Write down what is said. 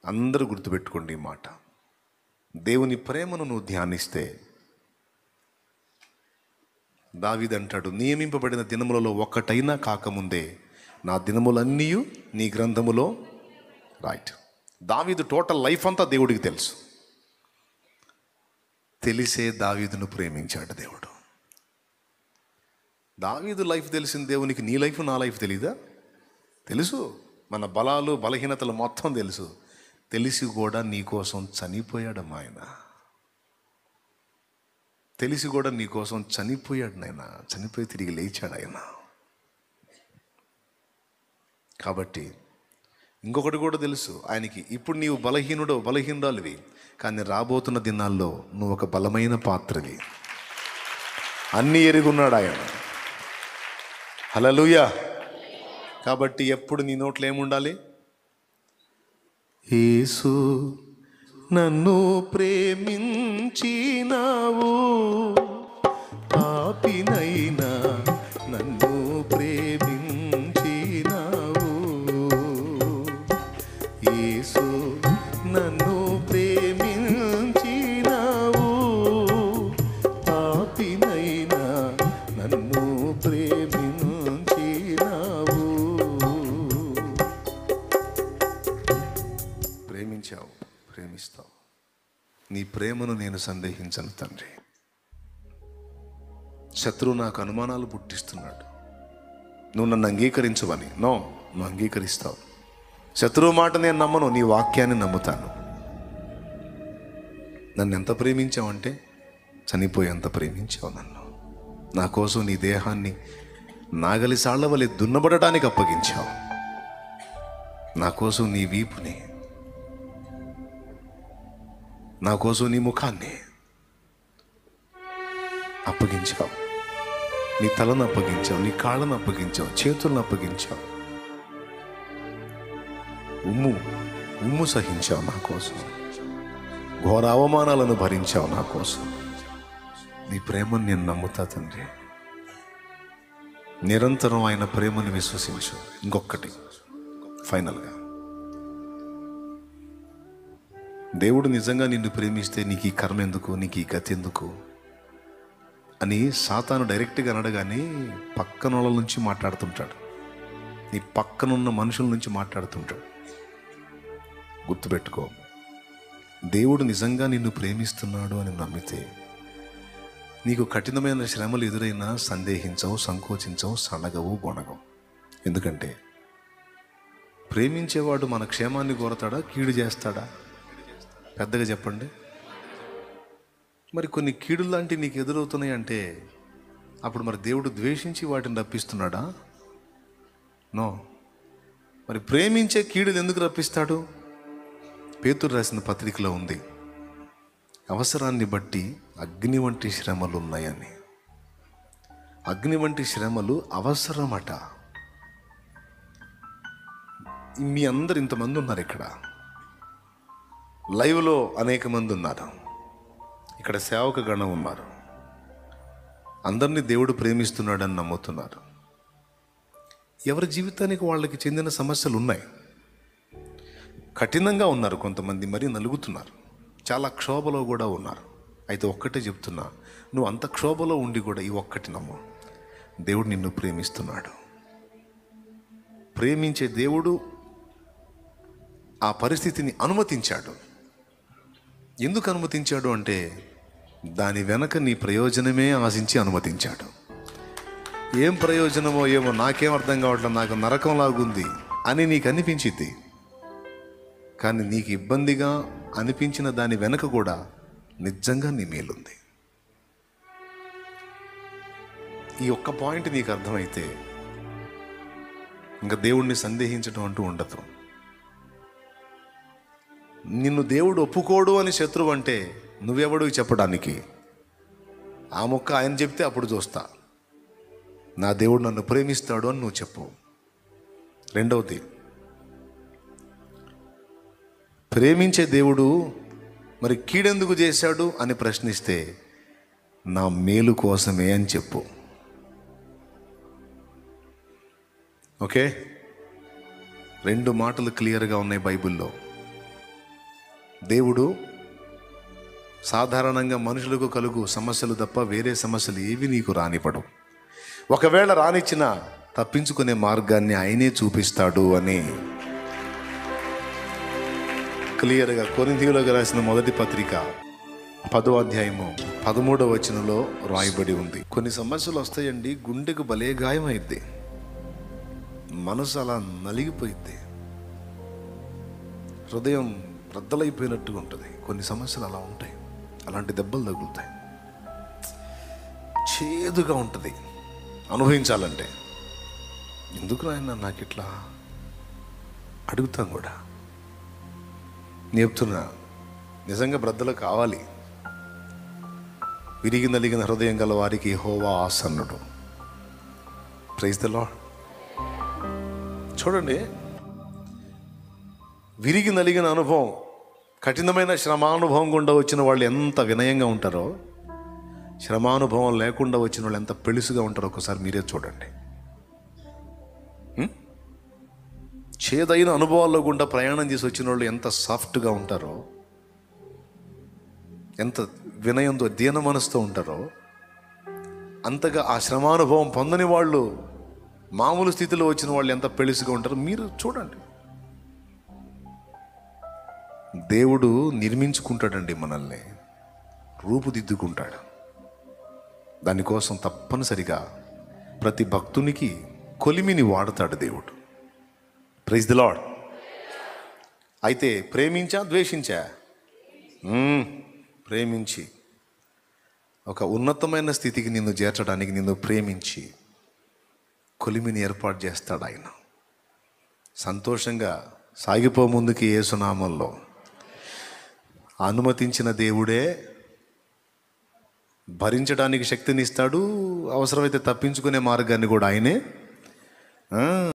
అందరూ గుర్తుపెట్టుకోండి ఈ మాట దేవుని ప్రేమను నువ్వు ధ్యానిస్తే దావిదంటాడు నియమింపబడిన దినములలో ఒక్కటైనా కాకముందే నా దినములన్నీ నీ గ్రంథములో రైట్ దావీదు టోటల్ లైఫ్ అంతా దేవుడికి తెలుసు తెలిసే దావీదును ప్రేమించాడు దేవుడు దావీదు లైఫ్ తెలిసిన దేవునికి నీ లైఫ్ నా లైఫ్ తెలీదా తెలుసు మన బలాలు బలహీనతలు మొత్తం తెలుసు తెలిసి కూడా నీ కోసం చనిపోయాడమ్మా ఆయన తెలిసి కూడా నీ కోసం చనిపోయాడు నాయన చనిపోయి తిరిగి లేచాడు ఆయన కాబట్టి ఇంకొకటి కూడా తెలుసు ఆయనకి ఇప్పుడు నీవు బలహీనుడో బలహీనురాలివి కానీ రాబోతున్న దినాల్లో నువ్వు ఒక బలమైన పాత్రవి అన్నీ ఎరుగున్నాడు ఆయన హలలుయా కాబట్టి ఎప్పుడు నీ నోట్లో ఏముండాలి యేసు నన్ను ప్రేమించినావు పాపినైనా నన్ను ప్రేమించినావు యేసు నన్ను ప్రేమించినావు పాపినైనా నన్ను ప్రేమించినావు ప్రేమించావు ప్రేమిస్తావు నీ ప్రేమను నేను సందేహించను తండ్రి శత్రువు నాకు అనుమానాలు పుట్టిస్తున్నాడు నువ్వు నన్ను అంగీకరించవని నో నువ్వు అంగీకరిస్తావు శత్రువు మాట నేను నమ్మను నీ వాక్యాన్ని నమ్ముతాను నన్ను ఎంత ప్రేమించావంటే చనిపోయేంత ప్రేమించావు నన్ను నా కోసం నీ దేహాన్ని నాగలి సాళ్ల వలె దున్నబడటానికి అప్పగించావు నా కోసం నీ వీపుని నా కోసం నీ ముఖాన్ని అప్పగించావు నీ తలను అప్పగించావు నీ కాళ్ళను అప్పగించావు చేతులను అప్పగించావు ఉమ్ము ఉమ్ము సహించావు నా కోసం ఘోర అవమానాలను భరించావు నా కోసం నీ ప్రేమను నేను నమ్ముతా తండ్రి నిరంతరం ఆయన ప్రేమను విశ్వసించు ఇంకొకటి ఫైనల్గా దేవుడు నిజంగా నిన్ను ప్రేమిస్తే నీకు ఈ కర్మ ఎందుకు నీకు ఈ గతి ఎందుకు అని సాతాను డైరెక్ట్గా అనడగానే పక్కన వాళ్ళ నుంచి మాట్లాడుతుంటాడు నీ పక్కనున్న మనుషుల నుంచి మాట్లాడుతుంటాడు గుర్తుపెట్టుకో దేవుడు నిజంగా నిన్ను ప్రేమిస్తున్నాడు అని నమ్మితే నీకు కఠినమైన శ్రమలు ఎదురైనా సందేహించవు సంకోచించవు సనగవు గొనగవు ఎందుకంటే ప్రేమించేవాడు మన క్షేమాన్ని కోరతాడా కీడు చేస్తాడా పెద్దగా చెప్పండి మరి కొన్ని కీడు లాంటివి నీకు ఎదురవుతున్నాయి అంటే అప్పుడు మరి దేవుడు ద్వేషించి వాటిని రప్పిస్తున్నాడా నో మరి ప్రేమించే కీడులు ఎందుకు రప్పిస్తాడు పేతురు రాసిన పత్రికలో ఉంది అవసరాన్ని బట్టి అగ్ని వంటి శ్రమలు ఉన్నాయని అగ్ని వంటి శ్రమలు అవసరమట మీ అందరు ఇంతమంది ఉన్నారు ఇక్కడ లైవ్లో అనేక మంది ఉన్నారు ఇక్కడ సేవక గణం ఉన్నారు అందరినీ దేవుడు ప్రేమిస్తున్నాడని నమ్ముతున్నారు ఎవరి జీవితానికి వాళ్ళకి చెందిన సమస్యలు ఉన్నాయి కఠినంగా ఉన్నారు కొంతమంది మరీ నలుగుతున్నారు చాలా క్షోభలో కూడా ఉన్నారు అయితే ఒక్కటే చెప్తున్నా నువ్వు అంత క్షోభలో ఉండి కూడా ఈ ఒక్కటి నమ్ము దేవుడు నిన్ను ప్రేమిస్తున్నాడు ప్రేమించే దేవుడు ఆ పరిస్థితిని అనుమతించాడు ఎందుకు అనుమతించాడు అంటే దాని వెనక నీ ప్రయోజనమే ఆశించి అనుమతించాడు ఏం ప్రయోజనమో ఏమో నాకేం అర్థం కావట్లేదు నాకు నరకంలాగుంది అని నీకు అనిపించింది కానీ నీకు ఇబ్బందిగా అనిపించిన దాని వెనక కూడా నిజంగా నీ మేలుంది ఈ ఒక్క పాయింట్ నీకు అర్థమైతే ఇంకా దేవుణ్ణి సందేహించడం అంటూ ఉండదు నిన్ను దేవుడు ఒప్పుకోడు అని శత్రువు అంటే నువ్వెవడు చెప్పడానికి ఆ మొక్క ఆయన చెప్తే అప్పుడు చూస్తా నా దేవుడు నన్ను ప్రేమిస్తాడు అని నువ్వు చెప్పు రెండవది ప్రేమించే దేవుడు మరి కీడెందుకు చేశాడు అని ప్రశ్నిస్తే నా మేలు కోసమే అని చెప్పు ఓకే రెండు మాటలు క్లియర్గా ఉన్నాయి బైబిల్లో దేవుడు సాధారణంగా మనుషులకు కలుగు సమస్యలు తప్ప వేరే సమస్యలు ఏవి నీకు రానిపడవు ఒకవేళ రానిచ్చిన తప్పించుకునే మార్గాన్ని ఆయనే చూపిస్తాడు అని క్లియర్గా కొరింథీయులకు రాసిన మొదటి పత్రిక పదో అధ్యాయము పదమూడవ వచనంలో రాయబడి ఉంది కొన్ని సమస్యలు వస్తాయండి గుండెకు భలే గాయమైద్ది మనసు అలా నలిగిపోయిద్ది హృదయం రద్దలైపోయినట్టుగా ఉంటుంది కొన్ని సమస్యలు అలా ఉంటాయి అలాంటి దెబ్బలు తగులుతాయి చేదుగా ఉంటుంది అనుభవించాలంటే ఎందుకు నాయన నాకు ఇట్లా అడుగుతాం కూడా నేను చెప్తున్నా నిజంగా బ్రద్దలు కావాలి విరిగి నలిగిన హృదయం గల వారికి హోవా ఆసన్నుడు ప్రైజ్ ద లార్డ్ చూడండి విరిగి నలిగిన అనుభవం కఠినమైన శ్రమానుభవం గుండా వచ్చిన వాళ్ళు ఎంత వినయంగా ఉంటారో శ్రమానుభవం లేకుండా వచ్చిన వాళ్ళు ఎంత పెళుసుగా ఉంటారో ఒకసారి మీరే చూడండి హ్మ్? చేదైన అనుభవాల్లో గుండా ప్రయాణం చేసి వచ్చిన వాళ్ళు ఎంత సాఫ్ట్గా ఉంటారో ఎంత వినయంతో దీన మనసుతో ఉంటారో అంతగా ఆ శ్రమానుభవం పొందని వాళ్ళు మామూలు స్థితిలో వచ్చిన వాళ్ళు ఎంత పెళుసుగా ఉంటారో మీరు చూడండి దేవుడు నిర్మించుకుంటాడండి మనల్ని రూపుదిద్దుకుంటాడు దానికోసం తప్పనిసరిగా ప్రతి భక్తునికి కొలిమిని వాడతాడు దేవుడు ప్రైజ్ ది లాడ్ అయితే ప్రేమించా ద్వేషించా మ్మ్. ప్రేమించి ఒక ఉన్నతమైన స్థితికి నిన్ను చేర్చడానికి నిన్ను ప్రేమించి కొలిమిని ఏర్పాటు చేస్తాడు ఆయన సంతోషంగా సాగిపో ముందుకి ఏసునామంలో అనుమతించిన దేవుడే భరించడానికి శక్తిని ఇస్తాడు అవసరమైతే తప్పించుకునే మార్గాన్ని కూడా ఆయనే ఆ,